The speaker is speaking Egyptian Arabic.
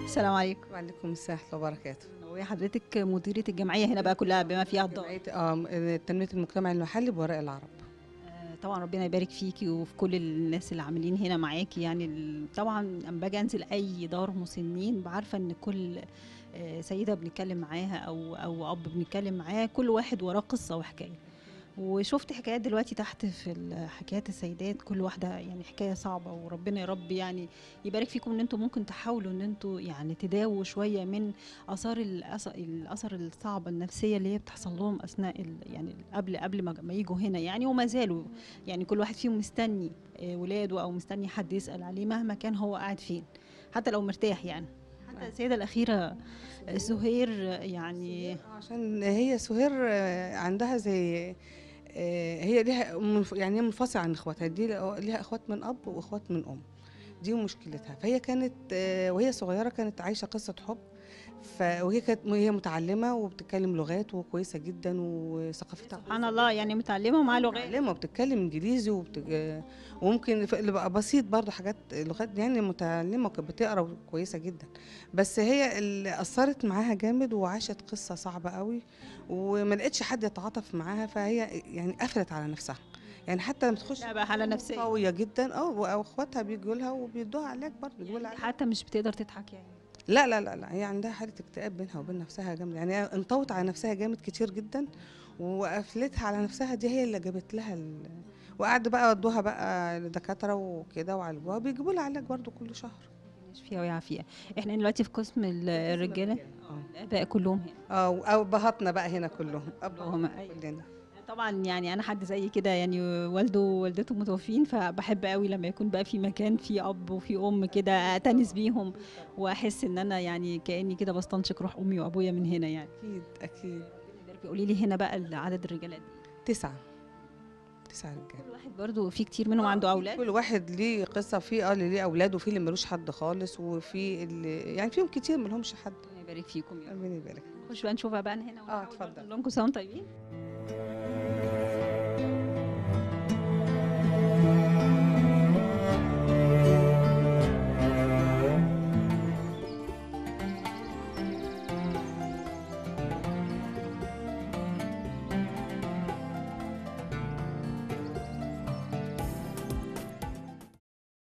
السلام عليكم وعليكم السلام ورحمه الله وبركاته ويا حضرتك مديرة الجمعية هنا بقى كلها بما فيها الضوء جمعيه اه تنميه المجتمع المحلي بورق العرب آه، طبعا ربنا يبارك فيكي وفي كل الناس اللي عاملين هنا معاكي يعني ال- طبعا اما باجي انزل اي دار مسنين بعرفه ان كل آه، سيده بنتكلم معاها او او اب بنتكلم معاه كل واحد وراه قصه وحكايه وشفت حكايات دلوقتي تحت في ال- حكايات السيدات كل واحده يعني حكايه صعبه وربنا يا رب يعني يبارك فيكم ان انتم ممكن تحاولوا ان انتم يعني تداووا شويه من اثار الأث- الاثر الصعبه النفسيه اللي هي بتحصل لهم اثناء ال- يعني قبل قبل ما ما يجوا هنا يعني وما زالوا يعني كل واحد فيهم مستني آه، ولاده او مستني حد يسال عليه مهما كان هو قاعد فين حتى لو مرتاح يعني حتى السيده الاخيره آه، سهير آه، يعني عشان هي سهير آه، عندها زي آه، هي ليها منف- يعني هي منفصله عن اخواتها دي ليها اخوات من اب واخوات من ام دي مشكلتها فهي كانت آه، وهي صغيره كانت عايشه قصه حب ف وهي كانت هي متعلمه وبتتكلم لغات وكويسه جدا وثقافتها سبحان الله يعني متعلمه ومعاها لغات متعلمه وبتتكلم انجليزي وبت... وممكن ف- اللي بقى بسيط برضه حاجات لغات يعني متعلمه وكانت بتقرا كويسه جدا بس هي اللي اثرت معاها جامد وعاشت قصه صعبه قوي وما لقتش حد يتعاطف معاها فهي يعني قفلت على نفسها يعني حتى لما تخش لا بقى حاله نفسيه قويه جدا اه واخواتها بيجوا لها وبيدوها علاج برضه بيجيبوا لها علاج. حتى مش بتقدر تضحك يعني لا لا لا لا هي عندها حاله اكتئاب بينها وبين نفسها جامد يعني هي انطوت على نفسها جامد كتير جدا وقفلتها على نفسها دي هي اللي جابت لها ال... وقعدوا بقى ودوها بقى لدكاتره وكده وعالجوها بيجيبوا لها علاج برضه كل شهر يشفيها ويعافيها احنا دلوقتي في قسم ال- الرجاله اه الاباء كلهم هنا اه او بهاتنا بقى هنا كلهم كلهم، ابهاتنا أيوة. كلنا طبعا يعني انا حد زي كده يعني والده ووالدته متوفين فبحب قوي لما يكون بقى في مكان فيه اب وفي ام كده اتنس بيهم واحس ان انا يعني كاني كده بستنشق روح امي وابويا من هنا يعني اكيد اكيد قولي لي هنا بقى عدد الرجاله دي تسعه تسعه رجاله كل واحد برضو في كتير منهم عنده اولاد كل واحد ليه قصه في اه اللي ليه اولاد وفي اللي ملوش حد خالص وفي اللي يعني فيهم كتير ملهمش حد ربنا يبارك فيكم يا رب ربنا يبارك نخش بقى نشوفها بقى هنا اه اتفضل كلهم كل سنه وانتم طيبين